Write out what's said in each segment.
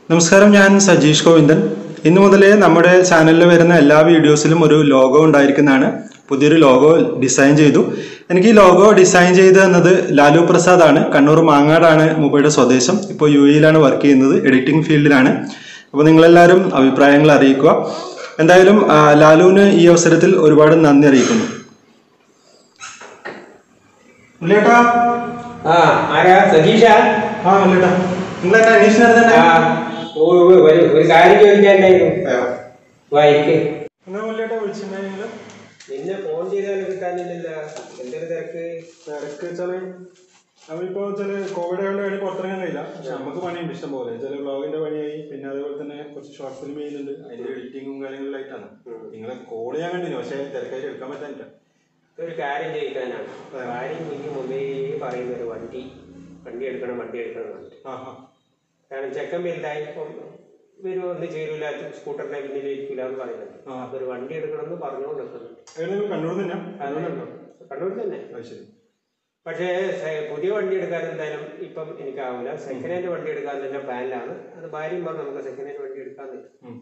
നമസ്കാരം ഞാൻ സജീഷ് ഗോവിന്ദൻ ഇന്നു മുതലേ നമ്മുടെ ചാനലിൽ വരുന്ന എല്ലാ വീഡിയോസിലും ഒരു ലോഗോ ഉണ്ടായിരിക്കുന്നതാണ് പുതിയൊരു ലോഗോ ഡിസൈൻ ചെയ്തു എനിക്ക് ഈ ലോഗോ ഡിസൈൻ ചെയ്ത് തന്നത് ലാലു പ്രസാദ് ആണ് കണ്ണൂർ മാങ്ങാടാണ് മൂപ്പയുടെ സ്വദേശം ഇപ്പോൾ യു എയിലാണ് വർക്ക് ചെയ്യുന്നത് എഡിറ്റിംഗ് ഫീൽഡിലാണ് അപ്പോൾ നിങ്ങളെല്ലാവരും അഭിപ്രായങ്ങൾ അറിയിക്കുക എന്തായാലും ആ, ലാലുവിന് ഈ അവസരത്തിൽ ഒരുപാട് നന്ദി അറിയിക്കുന്നു മുല്ലേട്ടാ ആ ആരാ സതീഷ ആ മുല്ലേട്ടാ നിങ്ങൾ എന്നെ അന്വേഷിച്ചു ആ ഓ, ഓ, ഒരു ഒരു കാര്യം ചോദിക്കാണ്ടായിരുന്നു വായിക്ക് എന്നാ മുല്ലേട്ടാ വിളിച്ചിട്ടുണ്ടെങ്കിൽ നിന്നെ ഫോൺ ചെയ്താലും കിട്ടാനില്ലല്ല എന്തൊരു തിരക്ക് തിരക്ക് വെച്ചാല് നമ്മളിപ്പോ വെച്ചാല് കോവിഡ് ആയതുകൊണ്ട് വേണ്ടി പുറത്തിറങ്ങാൻ കഴിയില്ല പക്ഷെ നമുക്ക് പണിയുണ്ട് ഇഷ്ടം പോലെ ചില ബ്ലോഗിന്റെ പണിയായി പിന്നെ അതേപോലെ തന്നെ കുറച്ച് ഷോർട്ട് ഫിലിം ചെയ്യുന്നുണ്ട് അതിന്റെ എഡിറ്റിങ്ങും കാര്യങ്ങളിലായിട്ടാണ് നിങ്ങളെ കോൾ ചെയ്യാൻ കണ്ടില്ല പക്ഷെ തിരക്കായിട്ട് എടുക്കാൻ പറ്റാനില്ല ഒരു കാര്യം ചെയ്യിക്കാനാണ് കാര്യം എനിക്ക് മുമ്പേ പറയുന്ന ഒരു വണ്ടി വണ്ടി എടുക്കണം വണ്ടി എടുക്കണം എന്ന് പറഞ്ഞിട്ട്. ആ ആ കാരണം ചെക്കൻ വലുതായി ഇപ്പം വരുമോ ഒന്നും ചേരൂല സ്കൂട്ടറിനെ പിന്നിൽ ഇരിക്കില്ല എന്ന് പറയുന്നുണ്ട് ആ. അപ്പൊ ഒരു വണ്ടി എടുക്കണം എന്ന് പറഞ്ഞുകൊണ്ട് നിൽക്കുന്നുണ്ട് ഏതെങ്കിലും കണ്ണൂർ തന്നെ അത് കണ്ണൂർ തന്നെ അത് ശരി പക്ഷേ സെ- പുതിയ വണ്ടി എടുക്കാൻ എന്തായാലും ഇപ്പം എനിക്കാവില്ല സെക്കൻഡ് ഹാൻഡ് വണ്ടി എടുക്കാൻ തന്നെ പ്ലാനിലാണ് അത് ഭാര്യയും പറഞ്ഞു നമുക്ക് സെക്കൻഡ് ഹാൻഡ് വണ്ടി എടുക്കാന്ന് ഉം.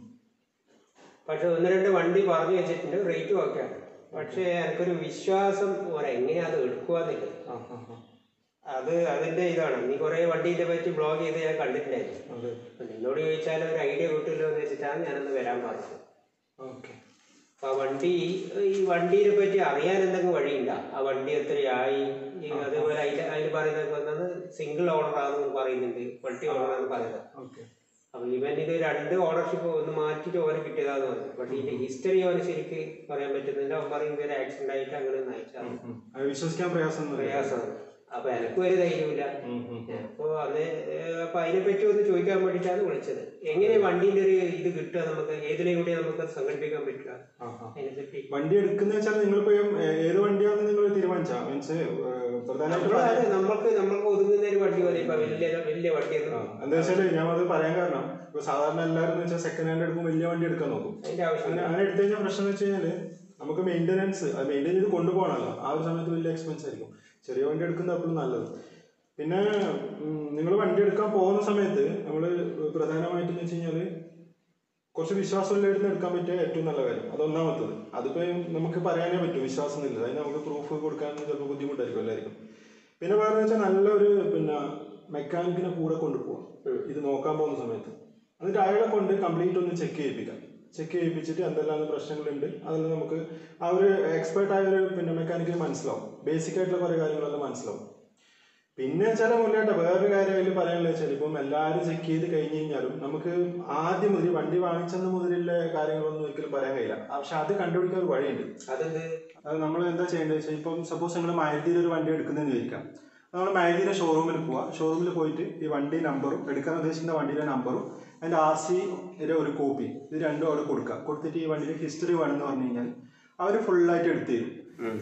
പക്ഷെ ഒന്ന് രണ്ട് വണ്ടി പറഞ്ഞു വെച്ചിട്ടുണ്ട് റേറ്റും ഒക്കെയാണ് പക്ഷേ എനിക്കൊരു വിശ്വാസം പോലെ എങ്ങനെയാ അത് എടുക്കുവാന്നില്ല ആ ആ ആ അത് അതിന്റെ ഇതാണ് നീ കുറെ വണ്ടീനെ പറ്റി ബ്ലോഗ് ചെയ്ത് ഞാൻ കണ്ടിട്ടുണ്ടായിരുന്നു അതെ അപ്പൊ നിന്നോട് ചോദിച്ചാൽ ഒരു ഐഡിയ കിട്ടില്ലോ എന്ന് വെച്ചിട്ടാണ് ഞാനന്ന് വരാൻ പറഞ്ഞത് ഓക്കെ അപ്പൊ ആ വണ്ടി ഈ വണ്ടീനെ പറ്റി അറിയാൻ എന്തെങ്കിലും വഴിയുണ്ടോ ആ വണ്ടി എത്രയായി ഈ അതേപോലെ അതിൽ അതിൽ പറയുന്നത് വന്നത് സിംഗിൾ ഓണർ ആണെന്ന് പറയുന്നുണ്ട് മൾട്ടി ഓണർ ആണെന്ന് പറയുന്നത് ഓക്കെ അപ്പൊ ഇവൻ ഇത് രണ്ട് ഓണർഷിപ്പ് ഒന്ന് മാറ്റിയിട്ട് ഓന് കിട്ടിയതാന്ന് പറഞ്ഞു പക്ഷെ ഇതിന്റെ ഹിസ്റ്ററി അവന് ശരിക്ക് പറയാൻ പറ്റുന്നില്ല അവൻ പറയും ഒരു ആക്സിഡന്റ് ആയിട്ട് അങ്ങനെ ഒന്ന് അയച്ചാണ് അത് വിശ്വസിക്കാൻ പ്രയാസം ഒന്നും ഇല്ല. പ്രയാസമാണ് അപ്പൊ എനക്കും ഒരു ധൈര്യമില്ല ഉം, ഉം, ഉം. അപ്പൊ അന്ന് ഏഹ് അപ്പൊ അതിനെ പറ്റി ഒന്ന് ചോദിക്കാൻ വേണ്ടിയിട്ടാണ് വിളിച്ചത് എങ്ങനെ വണ്ടീന്റെ ഒരു ഇത് കിട്ടുക നമുക്ക് ഏതിലൂടെ നമുക്ക് സംഘടിപ്പിക്കാൻ പറ്റുക ആ ആ അതിനെപ്പറ്റി വണ്ടി എടുക്കുന്ന വെച്ചാൽ നിങ്ങളിപ്പോ ഏ- ഏത് വണ്ടിയാണെന്ന് നിങ്ങൾ തീരുമാനിച്ചാ മീൻസ് പ്രധാനമായിട്ട് നമ്മള് പറയാൻ- അത് നമ്മൾക്ക് നമ്മൾക്ക് ഒതുങ്ങുന്ന ഒരു വണ്ടി മതി ഇപ്പൊ വലിയ വലിയ വണ്ടി ആ, എന്താ വെച്ചാല് ഞാൻ അത് പറയാൻ കാരണം ഇപ്പൊ സാധാരണ എല്ലാവരും എന്ന് വെച്ചാൽ സെക്കൻഡ് ഹാൻഡ് എടുക്കുമ്പോൾ വലിയ വണ്ടി എടുക്കാൻ നോക്കും അതിന്റെ ആവശ്യം അങ്ങനെ അങ്ങനെ എടുത്തു കഴിഞ്ഞാൽ പ്രശ്നം എന്ന് വെച്ച് കഴിഞ്ഞാല് നമുക്ക് മെയിൻ്റെനൻസ് അത് മെയിൻറ്റെയിൻ ചെയ്ത് കൊണ്ടുപോകണമല്ലോ ആ ഒരു സമയത്ത് വലിയ എക്സ്പെൻസ് ആയിരിക്കും ചെറിയ വണ്ടി എടുക്കുന്നത് എപ്പോഴും നല്ലത് പിന്നെ നിങ്ങൾ വണ്ടി എടുക്കാൻ പോകുന്ന സമയത്ത് നമ്മൾ പ്രധാനമായിട്ട് വെച്ച് കഴിഞ്ഞാല് കുറച്ച് വിശ്വാസമുള്ളയിടത്ത് എടുക്കാൻ പറ്റിയ ഏറ്റവും നല്ല കാര്യം അതൊന്നാമത്തത് അതിപ്പോ നമുക്ക് പറയാനേ പറ്റൂ വിശ്വാസം എന്നില്ല അതിന് നമുക്ക് പ്രൂഫ് കൊടുക്കാൻ ചിലപ്പോൾ ബുദ്ധിമുട്ടായിരിക്കും എല്ലാവർക്കും പിന്നെ വേറെ വെച്ചാൽ നല്ലൊരു പിന്നെ മെക്കാനിക്കിനെ കൂടെ കൊണ്ടുപോകാം ഇത് നോക്കാൻ പോകുന്ന സമയത്ത് എന്നിട്ട് അയാളെ കൊണ്ട് കംപ്ലീറ്റ് ഒന്ന് ചെക്ക് ചെയ്യിപ്പിക്കാം ചെക്ക് ചെയ്യിപ്പിച്ചിട്ട് എന്തെല്ലാം പ്രശ്നങ്ങളുണ്ട് അതെല്ലാം നമുക്ക് ആ ഒരു എക്സ്പേർട്ട് ആയ ഒരു പിന്നെ മെക്കാനിക്കിന് മനസ്സിലാവും ബേസിക് ആയിട്ടുള്ള കുറേ കാര്യങ്ങളെല്ലാം മനസ്സിലാവും പിന്നെ ചില മുല്ലേട്ട വേറൊരു കാര്യം അതിൽ പറയാനുള്ള വെച്ചാൽ ഇപ്പം എല്ലാവരും ചെക്ക് ചെയ്ത് കഴിഞ്ഞ് കഴിഞ്ഞാലും നമുക്ക് ആദ്യം മുതൽ വണ്ടി വാങ്ങിച്ചെന്ന് മുതലുള്ള കാര്യങ്ങളൊന്നും ഒരിക്കലും പറയാൻ കഴിയില്ല പക്ഷെ അത് കണ്ടുപിടിക്കാൻ ഒരു വഴിയുണ്ട് അതെന്ത് അത് നമ്മൾ എന്താ ചെയ്യേണ്ടത് വെച്ചാൽ ഇപ്പം സപ്പോസ് നിങ്ങൾ മാരുതിയിൽ ഒരു വണ്ടി എടുക്കുന്നതെന്ന് ചോദിക്കാം നമ്മൾ മാരുതിയുടെ ഷോറൂമിൽ പോവുക ഷോറൂമിൽ പോയിട്ട് ഈ വണ്ടി നമ്പറും എടുക്കാൻ ഉദ്ദേശിക്കുന്ന വണ്ടിയുടെ നമ്പറും അതിൻ്റെ ആർ സിയുടെ ഒരു കോപ്പി ഇത് രണ്ടും അവിടെ കൊടുക്കുക കൊടുത്തിട്ട് ഈ വണ്ടിയുടെ ഹിസ്റ്ററി വേണമെന്ന് പറഞ്ഞു കഴിഞ്ഞാൽ അവർ ഫുള്ളായിട്ട് എടുത്തു തരും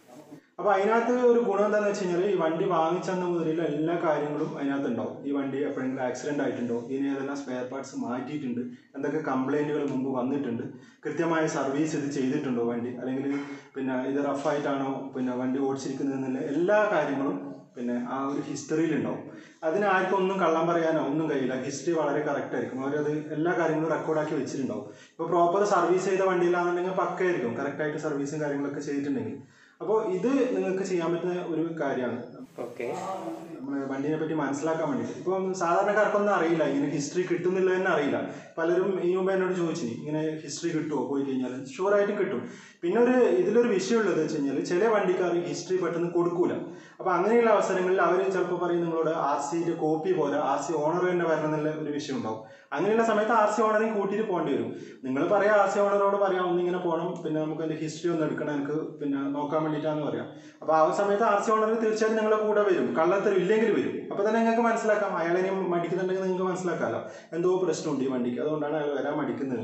അപ്പൊ അതിനകത്ത് ഒരു ഗുണം എന്താണെന്ന് വെച്ച് കഴിഞ്ഞാൽ ഈ വണ്ടി വാങ്ങിച്ചെന്ന മുതലുള്ള എല്ലാ കാര്യങ്ങളും അതിനകത്ത് ഉണ്ടാവും ഈ വണ്ടി എപ്പോഴെങ്കിലും ആക്സിഡന്റ് ആയിട്ടുണ്ടോ ഇനി ഏതെല്ലാം സ്പെയർ പാർട്സ് മാറ്റിയിട്ടുണ്ട് എന്തൊക്കെ കംപ്ലൈന്റുകൾ മുമ്പ് വന്നിട്ടുണ്ട് കൃത്യമായ സർവീസ് ഇത് ചെയ്തിട്ടുണ്ടോ വണ്ടി അല്ലെങ്കിൽ പിന്നെ ഇത് റഫായിട്ടാണോ പിന്നെ വണ്ടി ഓടിച്ചിരിക്കുന്നതെന്നുള്ള എല്ലാ കാര്യങ്ങളും പിന്നെ ആ ഒരു ഹിസ്റ്ററിയിൽ ഉണ്ടാവും അതിന് ആർക്കും ഒന്നും കള്ളം പറയാനോ ഒന്നും കഴിയില്ല ഹിസ്റ്ററി വളരെ കറക്റ്റ് ആയിരിക്കും അവരത് എല്ലാ കാര്യങ്ങളും റെക്കോർഡാക്കി വെച്ചിട്ടുണ്ടാവും ഇപ്പോൾ പ്രോപ്പർ സർവീസ് ചെയ്ത വണ്ടിയിലാണെന്നുണ്ടെങ്കിൽ പക്കയായിരിക്കും കറക്റ്റായിട്ട് സർവീസും കാര്യങ്ങളൊക്കെ ചെയ്തിട്ടുണ്ടെങ്കിൽ അപ്പോൾ ഇത് നിങ്ങൾക്ക് ചെയ്യാൻ പറ്റുന്ന ഒരു കാര്യമാണ് ഓക്കെ നമ്മൾ വണ്ടിനെ പറ്റി മനസ്സിലാക്കാൻ വേണ്ടിയിട്ട് ഇപ്പം സാധാരണക്കാർക്കൊന്നും അറിയില്ല ഇങ്ങനെ ഹിസ്റ്ററി കിട്ടുന്നില്ല തന്നെ അറിയില്ല പലരും ഈ മുമ്പ് എന്നോട് ചോദിച്ചു ഇങ്ങനെ ഹിസ്റ്ററി കിട്ടുമോ പോയി കഴിഞ്ഞാൽ ഷുവറായിട്ടും കിട്ടും പിന്നെ ഒരു ഇതിലൊരു വിഷയമുള്ളത് വെച്ച് കഴിഞ്ഞാൽ ചില വണ്ടിക്കാർ ഹിസ്റ്ററി പെട്ടെന്ന് കൊടുക്കൂല അപ്പോൾ അങ്ങനെയുള്ള അവസരങ്ങളിൽ അവർ ചിലപ്പോൾ പറയും നിങ്ങളോട് ആർ സിയുടെ കോപ്പി പോലെ ആർ സി ഓണർ തന്നെ വരണം എന്നുള്ള ഒരു വിഷയം ഉണ്ടാവും അങ്ങനെയുള്ള സമയത്ത് ആർ സി ഓണറെയും കൂട്ടിയിട്ട് പോകേണ്ടി വരും നിങ്ങൾ പറയാം ആർ സി ഓണറോട് പറയാം ഒന്നിങ്ങനെ പോകണം പിന്നെ നമുക്ക് അതിന്റെ ഹിസ്റ്ററി ഒന്ന് എടുക്കണം എനിക്ക് പിന്നെ നോക്കാൻ വേണ്ടിയിട്ടാന്ന് പറയാം അപ്പോൾ ആ സമയത്ത് ആർ സി ഓണർ തീർച്ചയായും നിങ്ങളെ കൂടെ വരും കള്ളത്തരം ഇല്ലെങ്കിൽ വരും അപ്പോൾ തന്നെ നിങ്ങൾക്ക് മനസ്സിലാക്കാം അയാളെയും മടിക്കുന്നുണ്ടെങ്കിൽ നിങ്ങൾക്ക് മനസ്സിലാക്കാമല്ലോ എന്തോ പ്രശ്നമുണ്ട് ഈ വണ്ടിക്ക് അതുകൊണ്ടാണ് അയാൾ വരാൻ മടിക്കുന്നത്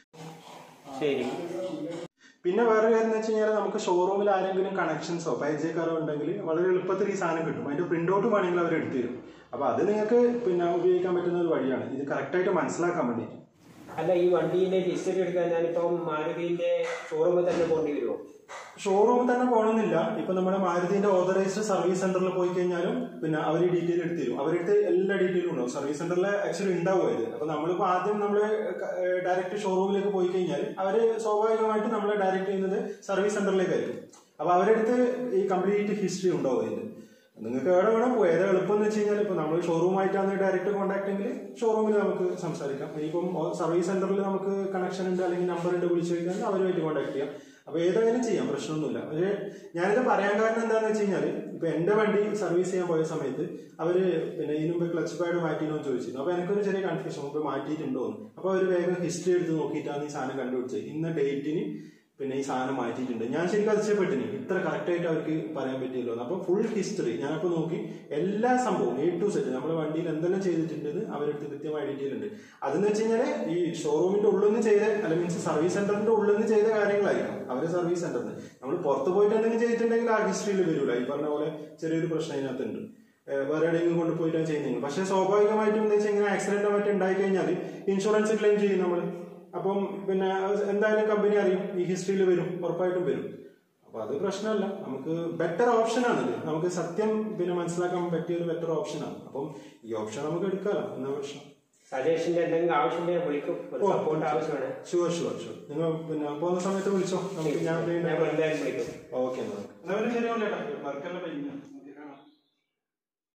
ശരി പിന്നെ വേറെ കാര്യം എന്ന് വെച്ച് കഴിഞ്ഞാൽ നമുക്ക് ഷോറൂമിൽ ആരെങ്കിലും കണക്ഷൻസോ പരിചയക്കാരോ ഉണ്ടെങ്കിൽ വളരെ എളുപ്പത്തിൽ ഈ സാധനം കിട്ടും അതിന്റെ പ്രിന്റ് ഔട്ട് വേണമെങ്കിൽ അവർ എടുത്തു തരും അപ്പോൾ അത് നിങ്ങൾക്ക് പിന്നെ ഉപയോഗിക്കാൻ പറ്റുന്ന ഒരു വഴിയാണ് ഇത് കറക്റ്റായിട്ട് മനസ്സിലാക്കാൻ വേണ്ടിയിട്ട് അല്ല ഈ വണ്ടീന്റെ ഹിസ്റ്ററി എടുക്കാൻ ഞാനിപ്പം മാരുതിന്റെ ഷോറൂമിൽ തന്നെ പോകേണ്ടി വരുമോ ഷോറൂമിൽ തന്നെ പോകണമെന്നില്ല ഇപ്പൊ നമ്മുടെ മാരുതിന്റെ ഓതറൈസ്ഡ് സർവീസ് സെന്ററിൽ പോയി കഴിഞ്ഞാലും പിന്നെ അവർ ഈ ഡീറ്റെയിൽ എടുത്ത് തരും അവരുടെ എല്ലാ ഡീറ്റെയിലും ഉണ്ടാവും സർവീസ് സെന്ററിൽ ആക്ച്വലി ഉണ്ടാവും ഇത് അപ്പൊ നമ്മളിപ്പോ ആദ്യം നമ്മൾ ഡയറക്റ്റ് ഷോറൂമിലേക്ക് പോയി കഴിഞ്ഞാൽ അവര് സ്വാഭാവികമായിട്ട് നമ്മളെ ഡയറക്റ്റ് ചെയ്യുന്നത് സർവീസ് സെന്ററിലേക്കായിരിക്കും അപ്പൊ അവരെടുത്ത് ഈ കംപ്ലീറ്റ് ഹിസ്റ്ററി ഉണ്ടാവും അതിന്റെ നിങ്ങൾക്ക് എവിടെ വേണം പോയി ഏതാ എളുപ്പം എന്ന് വെച്ച് കഴിഞ്ഞാൽ ഇപ്പൊ നമ്മൾ ഷോറൂമായിട്ടാണ് ഡയറക്റ്റ് കോൺടാക്ട് എങ്കിൽ ഷോറൂമിൽ നമുക്ക് സംസാരിക്കാം ഇനിയിപ്പം സർവീസ് സെന്ററിൽ നമുക്ക് കണക്ഷൻ ഉണ്ട് അല്ലെങ്കിൽ നമ്പർ ഉണ്ട് വിളിച്ചു കഴിഞ്ഞാൽ അവരുമായിട്ട് കോൺടാക്ട് ചെയ്യാം അപ്പൊ ഏതായാലും ചെയ്യാം പ്രശ്നമൊന്നുമില്ല പക്ഷേ ഞാനിത് പറയാൻ കാരണം എന്താണെന്ന് വെച്ച് കഴിഞ്ഞാൽ ഇപ്പൊ എന്റെ വണ്ടി സർവീസ് ചെയ്യാൻ പോയ സമയത്ത് അവര് പിന്നെ ഇതിനു മുമ്പ് ക്ലച്ച് പാഡ് മാറ്റിനോ എന്ന് ചോദിച്ചിരുന്നു അപ്പൊ എനിക്കൊരു ചെറിയ കൺഫ്യൂഷൻ മുമ്പ് മാറ്റിയിട്ടുണ്ടോ എന്ന് അപ്പൊ അവർ വേഗം ഹിസ്റ്ററി എടുത്ത് നോക്കിയിട്ടാണ് ഈ സാധനം കണ്ടുപിടിച്ചത് ഇന്ന ഡേറ്റിന് പിന്നെ ഈ സാധനം മാറ്റിയിട്ടുണ്ട് ഞാൻ ശരിക്കും അതിശയപ്പെട്ടിനി ഇത്ര കറക്റ്റ് ആയിട്ട് അവർക്ക് പറയാൻ പറ്റിയല്ലോ എന്ന്. അപ്പൊ ഫുൾ ഹിസ്റ്ററി ഞാനപ്പോ നോക്കി എല്ലാ സംഭവവും എ ടു സെറ്റ് നമ്മുടെ വണ്ടിയിൽ എന്തെല്ലാം ചെയ്തിട്ടുണ്ട് അവരെടുത്ത് കൃത്യമായ ഡീറ്റെയിൽ ഉണ്ട് അതെന്ന് വെച്ച് കഴിഞ്ഞാല് ഈ ഷോറൂമിന്റെ ഉള്ളിൽ നിന്ന് ചെയ്ത അല്ല മീൻസ് സർവീസ് സെന്ററിന്റെ ഉള്ളിൽ നിന്ന് ചെയ്ത കാര്യങ്ങളായിരിക്കും അവര് സർവീസ് സെന്ററിന് നമ്മൾ പുറത്ത് പോയിട്ട് എന്തെങ്കിലും ചെയ്തിട്ടുണ്ടെങ്കിൽ ആ ഹിസ്റ്ററിയിൽ വരൂല ഈ പറഞ്ഞ പോലെ ചെറിയൊരു പ്രശ്നം അതിനകത്തുണ്ട് ഏഹ് വേറെ എവിടെയെങ്കിലും കൊണ്ടുപോയിട്ടാണ് ചെയ്യുന്നത് പക്ഷെ സ്വാഭാവികമായിട്ടും എന്താ വെച്ചാൽ ഇങ്ങനെ ആക്സിഡന്റോ മറ്റോ ഉണ്ടായി കഴിഞ്ഞാൽ ഇൻഷുറൻസ് ക്ലെയിം ചെയ്യും നമ്മൾ അപ്പം പിന്നെ അത് എന്തായാലും കമ്പനി അറിയും ഈ ഹിസ്റ്ററിയിൽ വരും ഉറപ്പായിട്ടും വരും അപ്പൊ അത് പ്രശ്നമല്ല നമുക്ക് ബെറ്റർ ഓപ്ഷനാണ് ഇത് നമുക്ക് സത്യം പിന്നെ മനസ്സിലാക്കാൻ പറ്റിയ ഒരു ബെറ്റർ ഓപ്ഷനാണ് അപ്പം ഈ ഓപ്ഷൻ നമുക്ക് എടുക്കാമല്ലോ എന്നാ പ്രശ്നം സജഷന്റെ എന്തെങ്കിലും ആവശ്യമുണ്ടെങ്കിൽ വിളിക്കും ഒരു ഓ. സപ്പോർട്ട് ആവശ്യമാണ് ഷുവർ ഷുവർ ഷുവർ നിങ്ങൾ പിന്നെ പോകുന്ന സമയത്ത് വിളിച്ചോ നമുക്ക് ഞാൻ ഞാൻ എന്തായാലും വിളിക്കും ഓക്കെ എന്നാ എന്നാ പിന്നെ ശരിയാവില്ല വർക്കെല്ലാം കഴിഞ്ഞു